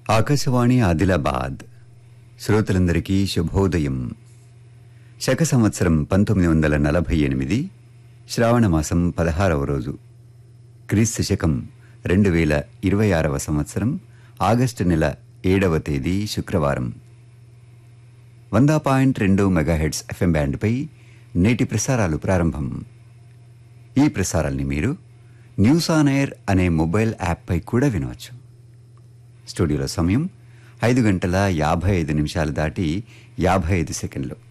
ఆకాశవాణి ఆదిలాబాద్ శ్రోతలందరికీ శుభోదయం శక సంవత్సరం పంతొమ్మిది వందల నలభై ఎనిమిది శ్రావణ మాసం పదహారవ రోజు క్రీస్తు శకం రెండు వేల ఇరవై ఆరవ సంవత్సరం ఆగస్టు నెల ఏడవ తేదీ శుక్రవారం వంద పాయింట్ రెండు మెగాహెడ్స్ ఎఫ్ఎం బ్యాండ్పై నేటి ప్రసారాలు ప్రారంభం ఈ ప్రసారాల్ని మీరు న్యూస్ ఆన్ ఎయిర్ అనే మొబైల్ యాప్పై కూడా వినవచ్చు స్టూడియోలో సమయం ఐదు గంటల యాభై ఐదు నిమిషాలు దాటి యాభై ఐదు సెకండ్లు